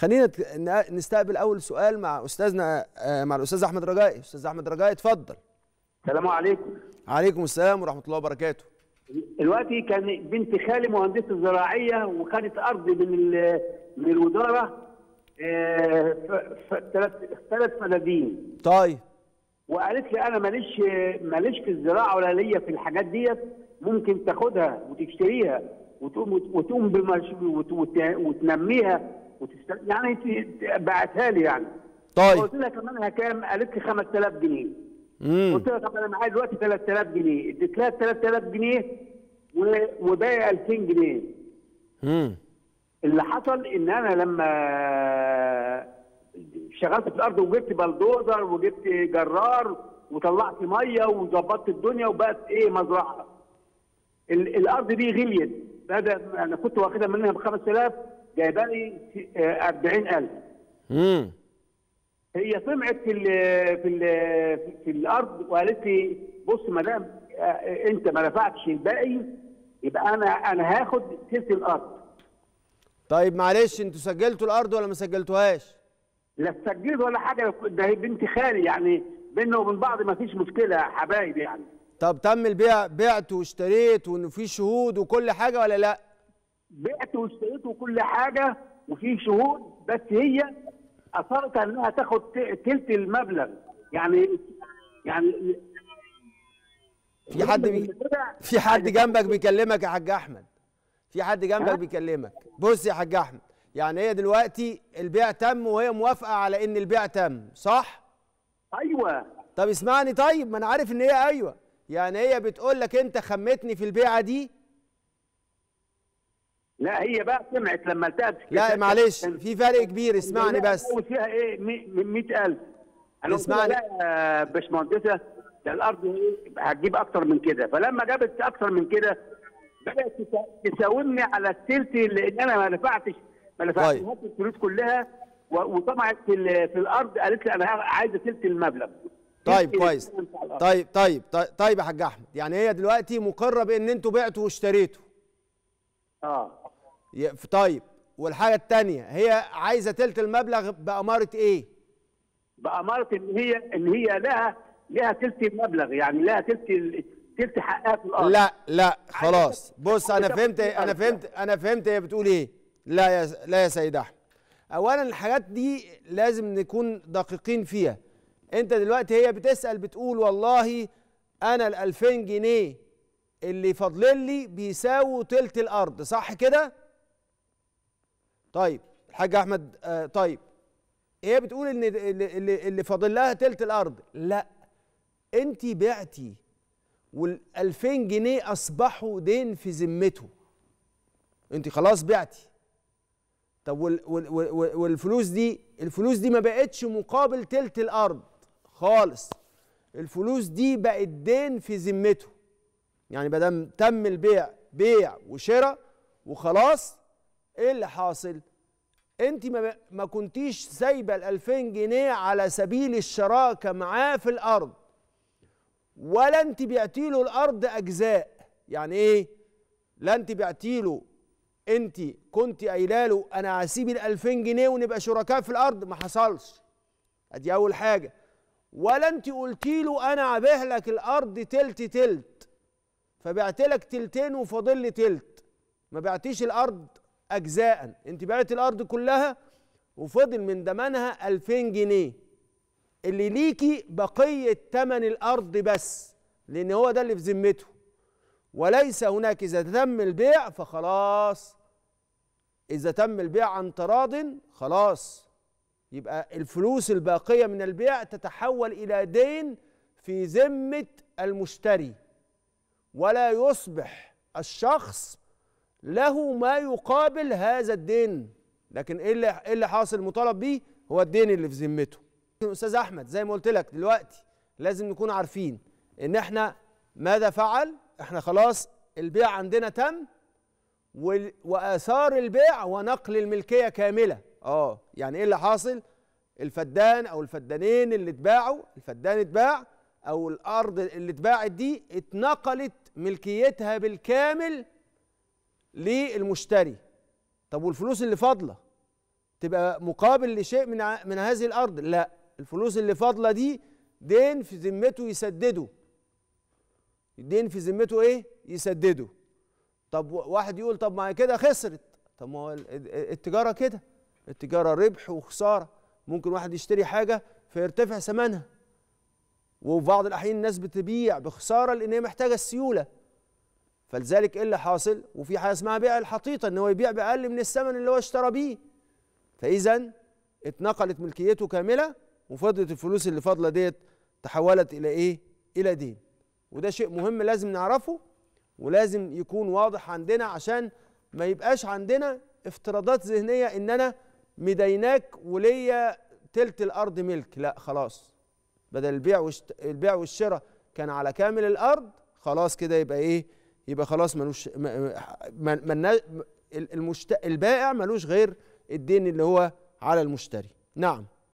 خلينا ت- ن- نستقبل اول سؤال مع استاذنا آه، مع الاستاذ احمد رجائي استاذ احمد رجائي اتفضل السلام عليكم عليكم السلام ورحمه الله وبركاته دلوقتي كان بنت خالي مهندسه زراعيه وخدت ارض من ال- من الوزاره ثلاث ثلاث فدادين طيب وقالت لي انا ماليش ماليش في الزراعه ولا ليا في الحاجات ديت ممكن تاخدها وتشتريها وتقوم وتقوم بمش وت- وت- وتنميها وتست... يعني ت- بعتها لي يعني طيب قلت لها كمان كام؟ قالت لي 5000 جنيه امم قلت لها طب انا معايا دلوقتي 3000 جنيه اديت لها 3000 جنيه و- وباقي 2000 جنيه امم اللي حصل ان انا لما اشتغلت في الارض وجبت بلدوزر وجبت جرار وطلعت ميه وظبطت الدنيا وبقت ايه مزرعه ال- الارض دي غليت بدا انا كنت واخدها منها ب 5000 جايبه لي 40000 امم هي طمعت في ال في ال في الارض وقالت لي بص ما دام آه، انت ما دفعتش الباقي يبقى انا انا هاخد تلت الارض طيب معلش انتوا سجلتوا الارض ولا ما سجلتوهاش لا سجلت ولا حاجه ده هي بنت خالي يعني بيننا وبين بعض ما فيش مشكله يا حبايب يعني طب تم البيع بعت واشتريت وانه في شهود وكل حاجه ولا لا بعت واشتريت وكل حاجه وفي شهود بس هي اصرت انها تاخد ت- تلت المبلغ يعني يعني في حد بي... في حد جنبك بيكلمك يا حاج احمد في حد جنبك ها؟ بيكلمك بص يا حاج احمد يعني هي دلوقتي البيع تم وهي موافقه على ان البيع تم صح ايوه طب اسمعني طيب ما انا عارف ان هي ايوه يعني هي بتقول لك انت خمتني في البيعه دي لا هي بقى سمعت لما التقت لا معلش في فرق كبير اسمعني لا، بس أول فيها ايه 100000 انا قلت لها اسمعني. لا يا باشمهندسه ده الارض إيه، هتجيب اكتر من كده فلما جابت اكتر من كده بدات تسا- تساومني على التلت لان انا ما دفعتش ما دفعتش طيب. الفلوس كلها و- وطمعت في ال- في الارض قالت لي انا عايزه تلت المبلغ طيب تلت كويس الثمن بتاع الأرض. طيب طيب طيب, طيب يا حاج احمد يعني هي دلوقتي مقره بان انتوا بعتوا واشتريتوا اه ي- طيب والحاجه الثانيه هي عايزه تلت المبلغ باماره ايه بأمارة ان هي ان هي لها لها تلت المبلغ يعني لها تلت ال- تلت حقها في الارض لا لا خلاص بص انا بتاخد فهمت فلوس انا على فهمت انا فهمت هي بتقول ايه لا يا لا يا سيد احمد اولا الحاجات دي لازم نكون دقيقين فيها انت دلوقتي هي بتسال بتقول والله انا ال 2000 جنيه اللي فاضلين لي بيساووا تلت الارض صح كده طيب الحاج احمد آه طيب هي بتقول ان اللي, اللي, اللي فاضل لها تلت الارض لا انت بعتي وال2000 جنيه اصبحوا دين في ذمته انت خلاص بعتي طب وال وال وال والفلوس دي الفلوس دي ما بقتش مقابل تلت الارض خالص الفلوس دي بقت دين في ذمته يعني ما دام تم البيع بيع وشراء وخلاص ايه اللي حاصل انت ما ما كنتيش سايبه ال 2000 جنيه على سبيل الشراكه معاه في الارض ولا انت بعتي له الارض اجزاء يعني ايه لا انت بعتي له انت كنت قايله له انا هسيب ال 2000 جنيه ونبقى شركاء في الارض ما حصلش ادي اول حاجه ولا انت قلتي له انا عبيه لك الارض تلت تلت فبعت لك تلتين وفاضل لي تلت ما بعتيش الارض اجزاء انت بعت الارض كلها وفضل من ضمنها 2000 جنيه اللي ليكي بقيه ثمن الارض بس لان هو ده اللي في ذمته وليس هناك اذا تم البيع فخلاص اذا تم البيع عن تراض خلاص يبقى الفلوس الباقيه من البيع تتحول الى دين في ذمه المشتري ولا يصبح الشخص له ما يقابل هذا الدين لكن ايه اللي ايه اللي حاصل مطالب بيه هو الدين اللي في ذمته استاذ احمد زي ما قلت لك دلوقتي لازم نكون عارفين ان احنا ماذا فعل احنا خلاص البيع عندنا تم وال- واثار البيع ونقل الملكيه كامله اه يعني ايه اللي حاصل الفدان او الفدانين اللي اتباعوا الفدان اتباع او الارض اللي اتباعت دي اتنقلت ملكيتها بالكامل للمشتري طب والفلوس اللي فاضله تبقى مقابل لشيء من ع- من هذه الارض لا الفلوس اللي فاضله دي دين في ذمته يسدده الدين في ذمته ايه يسدده طب و- واحد يقول طب ما هي كده خسرت طب ما هو ال- ال- التجاره كده التجاره ربح وخساره ممكن واحد يشتري حاجه فيرتفع ثمنها وفي بعض الاحيان الناس بتبيع بخساره لان هي محتاجه السيوله فلذلك ايه اللي حاصل وفي حاجه اسمها بيع الحطيطه ان هو يبيع باقل من الثمن اللي هو اشترى بيه فاذا اتنقلت ملكيته كامله وفضلت الفلوس اللي فاضله ديت تحولت الى ايه الى دين وده شيء مهم لازم نعرفه ولازم يكون واضح عندنا عشان ما يبقاش عندنا افتراضات ذهنيه ان انا مديناك وليا تلت الارض ملك لا خلاص بدل البيع والشت... البيع والشراء كان على كامل الارض خلاص كده يبقى ايه يبقى خلاص ملوش م... م... من... المشت... البائع ملوش غير الدين اللي هو على المشتري نعم